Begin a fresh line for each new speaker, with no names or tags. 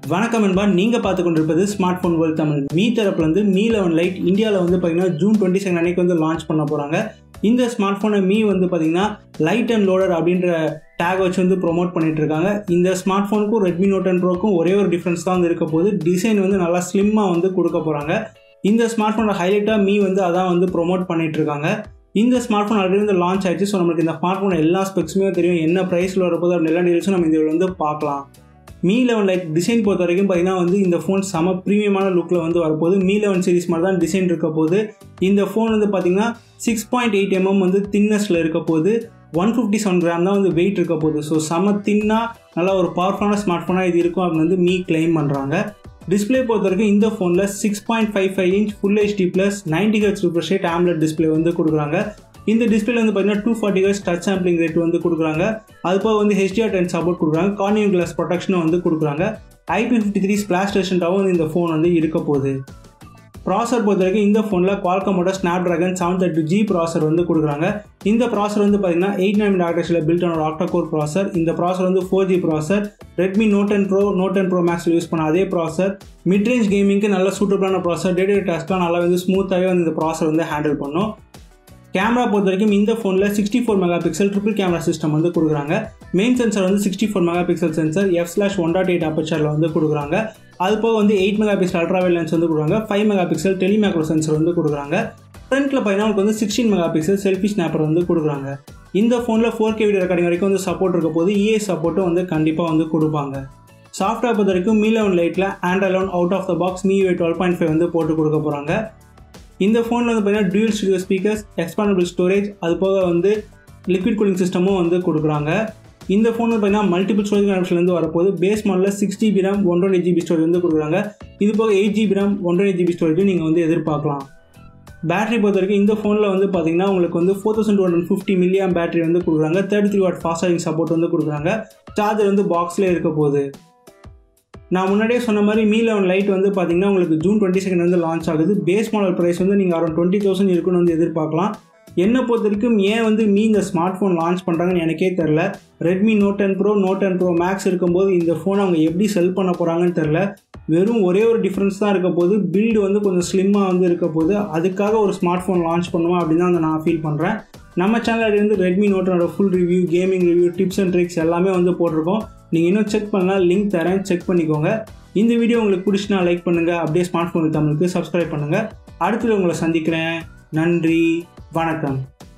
வணக்கம் என்பா நீங்கள் பார்த்து கொண்டிருப்பது smart phone world Tamil Mi தரப்புல வந்து மீ லெவன் லைட் இந்தியாவில் வந்து பார்த்தீங்கன்னா ஜூன் டுவெண்ட்டி செகண்ட் அன்னைக்கு வந்து லான்ச் பண்ண போகிறாங்க இந்த ஸ்மார்ட் ஃபோனை மீ வந்து பார்த்தீங்கன்னா லைட் அண்ட் லோடர் அப்படின்ற டேக் வச்சு வந்து ப்ரொமோட் பண்ணிட்டு இருக்காங்க இந்த ஸ்மார்ட் ஃபோனுக்கும் ரெட்மி நோட் அண்ட் ப்ரோக்கும் ஒரே ஒரு டிஃப்ரென்ஸ் தான் வந்து இருக்க போது டிசைன் வந்து நல்லா ஸ்லிம்மாக வந்து கொடுக்க போகிறாங்க இந்த ஸ்மார்ட் ஃபோனோட ஹைலைட்டாக மீ வந்து அதான் வந்து ப்ரொமோட் பண்ணிட்டு இருக்காங்க இந்த ஸ்மார்ட் ஃபோன் ஆல்ரெடி வந்து லான்ச் ஆயிடுச்சு ஸோ நம்மளுக்கு இந்த ஸ்மார்ட் ஃபோன் எல்லா ஸ்பெக்ஸுமே தெரியும் என்ன ப்ரைஸில் வரப்போது அப்படி எல்லா டீல்ஸும் நம்ம இதில் வந்து பார்க்கலாம் மீ லெவன் லைட் டிசைன் பொறுத்த வரைக்கும் பார்த்தீங்கன்னா வந்து இந்த ஃபோன் செம ப்ரீமியமான லுக்கில் வந்து வரப்போகுது மீ லெவன் சீரிஸ் மாதிரி தான் டிசைன் இருக்க போது இந்த ஃபோன் வந்து பார்த்தீங்கன்னா சிக்ஸ் பாயிண்ட் எயிட் எம்எம் வந்து தின்னஸில் இருக்க போது ஒன் ஃபிஃப்டி செவன் கிராம் தான் வந்து வெயிட் இருக்க போகுது ஸோ செம தின்னாக நல்லா ஒரு பவர்ஃபுல்லான ஸ்மார்ட் ஃபோனாக இது இருக்கும் அப்படின்னு வந்து மீ கிளைம் பண்ணுறாங்க டிஸ்பிளே பொறுத்த வரைக்கும் இந்த ஃபோனில் six point five five inch full HD plus ninety H super shade AMOLED display வந்து கொடுக்குறாங்க இந்த டிஸ்பிளே வந்து பார்த்தீங்கன்னா two forty H touch sampling rate வந்து கொடுக்குறாங்க அது போக வந்து ஹெச்டிஆர் டென் சப்போர்ட் கொடுக்குறாங்க கார்னியம் கிளாஸ் ப்ரொடெக்ஷனும் வந்து கொடுக்குறாங்க ஐபி ஃபிஃப்டி த்ரீ ஸ்பிளாஷ் ஸ்டேஷன்டாகவும் வந்து இந்த ஃபோன் வந்து இருக்க போகுது ப்ராசர் பொறுத்த வரைக்கும் இந்த ஃபோனில் குவால்கமோட Snapdragon seven thirty G processor வந்து கொடுக்குறாங்க இந்த ப்ராசர் வந்து பார்த்தீங்கன்னா எயிட் நைன் ஆர்டர்ஸில் பில்ட் ஆன ஆக்டா கோர் ப்ராசர் இந்த ப்ராசர் வந்து four G processor Redmi Note and Pro Note and Pro மேக்ஸில் யூஸ் பண்ண அதே ப்ராசர் மிட் ரேஞ்ச் கேமிங்க்கு நல்ல சூட்டபிளான ப்ராசர் டே டு டாஸ்க்லாம் நல்லா வந்து ஸ்மூத்தாகவே வந்து இந்த ப்ராசர் வந்து ஹேண்டில் பண்ணும் கேமரா பொறுத்த வரைக்கும் இந்த ஃபோனில் sixty four megapixel triple camera system வந்து கொடுக்குறாங்க மெயின் சென்சர் வந்து sixty four megapixel sensor F slash one dot eight அப்பச்சரில் வந்து கொடுக்குறாங்க அது போக வந்து eight megapixel ultrawide lens வந்து கொடுக்குறாங்க five megapixel telemacro sensor வந்து கொடுக்குறாங்க ஃப்ரண்ட்டில் பார்த்தீங்கன்னா உங்களுக்கு வந்து sixteen megapixel selfie snapper வந்து கொடுக்குறாங்க இந்த ஃபோனில் ஃபோர் கே வீடியோ ரெக்கார்டிங் வரைக்கும் வந்து சப்போர்ட் இருக்க போது இஏ சப்போர்ட்டும் வந்து கண்டிப்பாக வந்து கொடுப்பாங்க சாஃப்ட்வேர் பொறுத்த வரைக்கும் மீ லெவன் லைட்டில் Android eleven out of the box Mi twelve point five வந்து போட்டு கொடுக்க போகிறாங்க இந்த ஃபோனில் வந்து பார்த்தீங்கன்னா dual studio speakers expandable storage அது போக வந்து லிக்விட் கூலிங் சிஸ்டமும் வந்து கொடுக்குறாங்க இந்த ஃபோன் வந்து பார்த்தீங்கன்னா மல்டிபிள் ஸ்டோரேஜ் ஆப்ஷன்லேருந்து வரப்போது பேஸ் மாடலில் six GB RAM one twenty GB storage வந்து கொடுக்குறாங்க இது போக eight GB RAM one twenty GB ஸ்டோரேஜும் நீங்கள் வந்து எதிர்பார்க்கலாம் பேட்டரி பொறுத்த வரைக்கும் இந்த ஃபோனில் வந்து பார்த்தீங்கன்னா உங்களுக்கு வந்து four thousand two hundred fifty milliamp battery வந்து கொடுக்குறாங்க thirty three watt fast charging support வந்து கொடுக்குறாங்க சார்ஜர் வந்து பாக்ஸ்லேயே இருக்க போகுது நான் முன்னாடியே சொன்ன மாதிரி மீ லெவன் லைட் வந்து பார்த்தீங்கன்னா உங்களுக்கு ஜூன் டுவெண்ட்டி செகண்ட் வந்து லான்ச் ஆகுது பேஸ் மாடல் ப்ரைஸ் வந்து நீங்கள் அரௌண்ட் டுவெண்ட்டி தௌசண்ட் இருக்குன்னு வந்து எதிர்பார்க்கலாம் என்னை பொறுத்த வரைக்கும் ஏன் வந்து மீ இந்த ஸ்மார்ட் ஃபோன் லான்ச் பண்ணுறாங்கன்னு எனக்கே தெரில Redmi Note and Pro Note and Pro Max இருக்கும்போது இந்த ஃபோன் அவங்க எப்படி செல் பண்ண போகிறாங்கன்னு தெரில வெறும் ஒரே ஒரு டிஃப்ரென்ஸ் தான் இருக்க போது பில்டு வந்து கொஞ்சம் ஸ்லிம்மாக வந்து இருக்க போது அதுக்காக ஒரு ஸ்மார்ட் ஃபோன் லான்ச் பண்ணுவோம் அப்படின்னு தான் வந்து நான் ஃபீல் பண்ணுறேன் நம்ம சேனலில் இருந்து ரெட்மி நோட்டோட full review gaming review tips and tricks எல்லாமே வந்து போட்டிருக்கோம் நீங்கள் இன்னும் செக் பண்ணலாம் லிங்க் தரேன் செக் பண்ணிக்கோங்க இந்த வீடியோ உங்களுக்கு பிடிச்சினா லைக் பண்ணுங்கள் அப்படியே ஸ்மார்ட் ஃபோன் தமிழுக்கு சப்ஸ்கிரைப் பண்ணுங்கள் அடுத்தது உங்களை சந்திக்கிறேன் நன்றி வணக்கம்